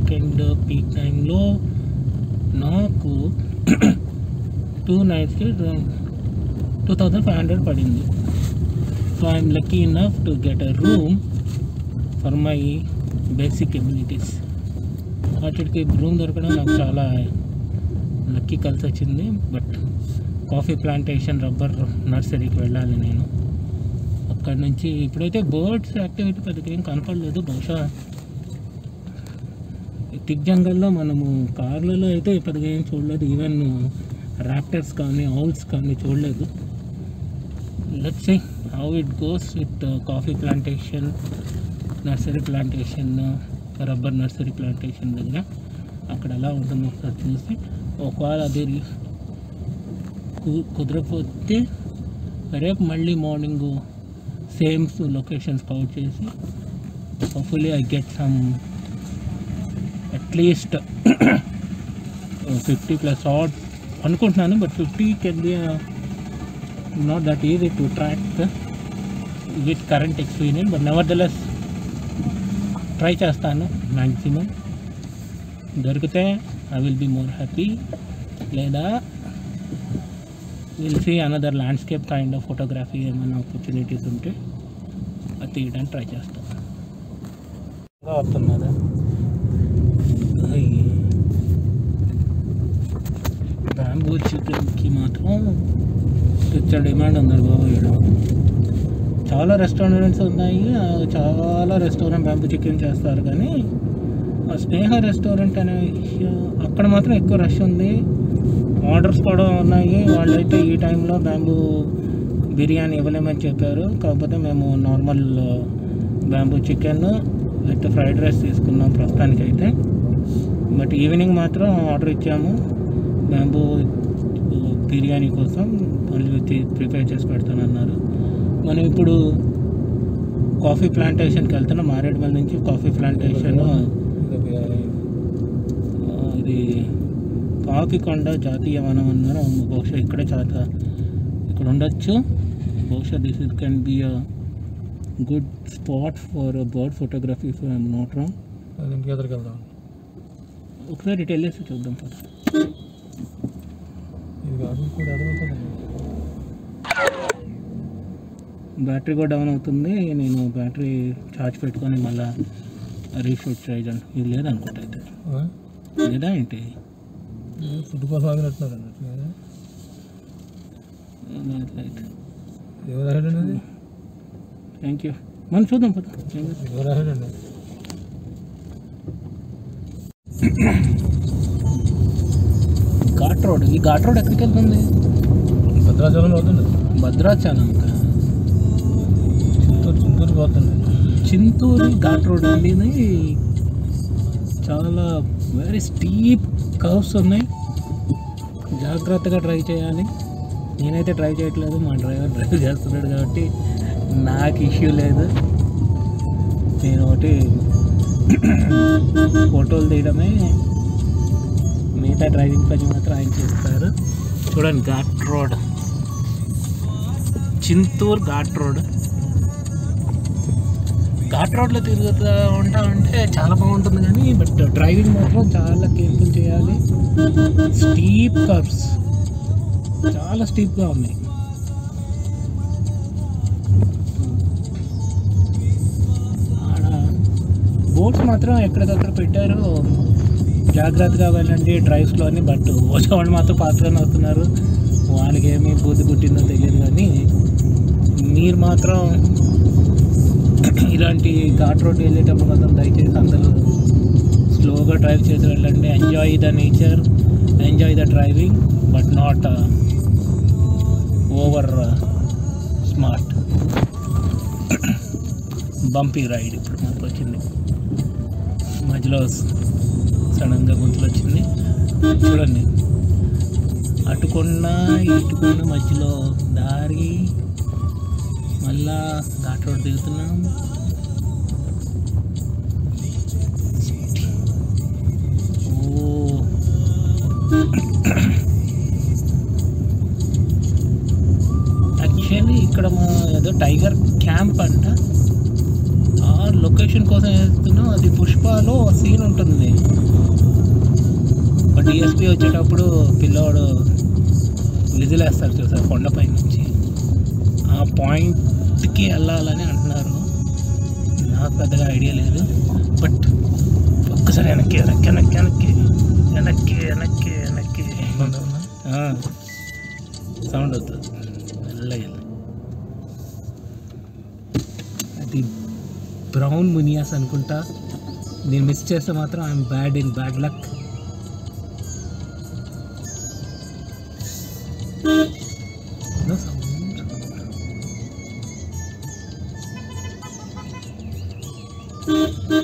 Weekend peak టైంలో నాకు two నైట్స్కి టూ థౌజండ్ ఫైవ్ హండ్రెడ్ పడింది so I'm lucky enough to get a room for my basic communities వాటికి room దొరకడం నాకు చాలా లక్కీ కలిసి వచ్చింది బట్ కాఫీ ప్లాంటేషన్ రబ్బర్ నర్సరీకి వెళ్ళాలి నేను అక్కడ నుంచి ఇప్పుడైతే బర్డ్స్ యాక్టివిటీ పెద్దగా ఏం కనపడలేదు బహుశా ఈ టిక్ జంగల్లో మనము కార్లలో అయితే పెద్దగా ఏం చూడలేదు ఈవెన్ ర్యాప్టర్స్ కానీ ఔల్స్ కానీ చూడలేదు let's see how it goes with coffee plantation nursery plantation rubber nursery plantation దగ్గర అక్కడ ఎలా ఉంటుందో ఒకసారి చూసి ఒకవేళ అది కు- కుదరకపోతే రేపు మళ్ళీ మార్నింగ్ సేమ్ లొకేషన్స్ కౌట్ చేసి hopefully I get some at least fifty plus ఆట్ అనుకుంటున్నాను but fifty can be not that easy to track with current experience but nevertheless try చేస్తాను మ్యాక్సిమం దొరికితే I will be more happy లేదా will see another landscape kind of photography ఏమైనా opportunities ఉంటే అది తీయడానికి try చేస్తాను వస్తున్నదా bamboo చికెన్కి మాత్రం తెచ్చ డిమాండ్ ఉంది బాబు ఈడ చాలా రెస్టారెంట్స్ ఉన్నాయి ఆ చాలా రెస్టారెంట్ బ్యాంబూ చికెన్ చేస్తారు కానీ ఆ స్నేహ రెస్టారెంట్ అనే విషయం అక్కడ మాత్రం ఎక్కువ రష్ ఉంది ఆర్డర్స్ కూడా ఉన్నాయి వాళ్ళైతే ఈ టైంలో బ్యాంబూ బిర్యానీ ఇవ్వలేమని చెప్పారు కాకపోతే మేము normal bamboo chicken with fried rice తీసుకున్నాం ప్రస్తుతానికైతే బట్ ఈవినింగ్ మాత్రం ఆర్డర్ ఇచ్చాము బ్యాంబూ బిర్యానీ కోసం వాళ్ళు ప్రిపేర్ చేసి పెడతానన్నారు మనం ఇప్పుడు కాఫీ ప్లాంటేషన్కి వెళ్తున్నాం మారేడుమల్లి నుంచి కాఫీ ప్లాంటేషన్ ఇది పాపికొండ జాతీయ వనం అన్నారు బహుశా ఇక్కడే చాలా ఇక్కడ ఉండొచ్చు బహుశా this is can be a good spot for bird photography for I'm not wrong అది ఇంక ఎదురుకి వెళ్దాం ఒకసారి ఇటు వెళ్ళేసి చూద్దాం పద ఇది కాకుండా కూడా ఎదురుంటుందండి బ్యాటరీ కూడా డౌన్ అవుతుంది నేను బ్యాటరీ ఛార్జ్ పెట్టుకొని మళ్ళీ రీషూట్ చేయడం ఇది లేదనుకుంటా అయితే లేదా ఏంటి ఫుడ్ కోసం ఆగినట్టున్నారు అన్నట్టు లేదు లేదు ఎవరు రాశాడండి అది థ్యాంక్ యూ మనం చూద్దాం పద ఎవరు రాశాడండి ఘాట్ రోడ్ ఈ ఘాట్ రోడ్ ఎక్కడికి వెళ్తుంది భద్రాచలం అవుతుంది భద్రాచలం చిత్తూరు చిత్తూరు పోతుంది చింతూరు ఘాట్ రోడ్ అండి ఇది చాలా వెరీ స్టీప్ కర్వ్స్ ఉన్నాయి జాగ్రత్తగా డ్రైవ్ చేయాలి నేనైతే డ్రైవ్ చేయట్లేదు మా డ్రైవర్ డ్రైవ్ చేస్తున్నాడు కాబట్టి నాకు ఇష్యూ లేదు నేను ఒకటి ఫోటోలు తీయడమే మిగతా డ్రైవింగ్ పని మాత్రం ఆయన చేస్తారు చూడండి ఘాట్ రోడ్ చింతూరు ఘాట్ రోడ్ ఘాట్ రోడ్లో తిరుగుతూ ఉంటా ఉంటే చాలా బాగుంటుంది కానీ బట్ డ్రైవింగ్ మాత్రం చాలా కేర్ఫుల్ చేయాలి స్టీప్ కర్వ్స్ చాలా స్టీప్గా ఉన్నాయి ఆడ బోట్స్ మాత్రం ఎక్కడికక్కడ పెట్టారు జాగ్రత్తగా వెళ్ళండి డ్రైవ్స్లో అని బట్ వచ్చేవాళ్ళు మాత్రం పాత్రనే వస్తున్నారు వాళ్ళకి ఏమి బుద్ధి పుట్టిందో తెలియదు కానీ మీరు మాత్రం ఇలాంటి ఘాట్ రోడ్ వెళ్ళేటప్పుడు మాత్రం దయచేసి అందరూ స్లోగా డ్రైవ్ చేసి వెళ్ళండి enjoy the nature enjoy the driving but not over smart bumpy ride ఇప్పుడు మనకు వచ్చింది మధ్యలో సడన్గా గుంతలు వచ్చింది చూడండి అటుకొండ ఇటుకొండ మధ్యలో దారి మళ్ళా ఘాట్ రోడ్ దిగుతున్నాం ఓ యాక్చువల్లీ ఇక్కడ మా ఏదో టైగర్ క్యాంప్ అంట ఆ లొకేషన్ కోసం వేస్తున్నా అది పుష్పలో సీన్ ఉంటుంది ఒక డిఎస్పీ వచ్చేటప్పుడు పిల్లవాడు విజిలేస్తారు చూసారు కొండపై నుంచి ఆ పాయింట్కి వెళ్ళాలని అంటున్నారు నాకు పెద్దగా ఐడియా లేదు బట్ ఒక్కసారి వెనక్కి వెనక్కి వెనక్కి వెనక్కి వెనక్కి వెనక్కి వెనక్కి ఇబ్బంది ఉందా? సౌండ్ అవుతుంది మెల్లగా అది బ్రౌన్ మునియాస్ అనుకుంటా నేను మిస్ చేస్తే మాత్రం I'm bad in bad luck No sound. Thank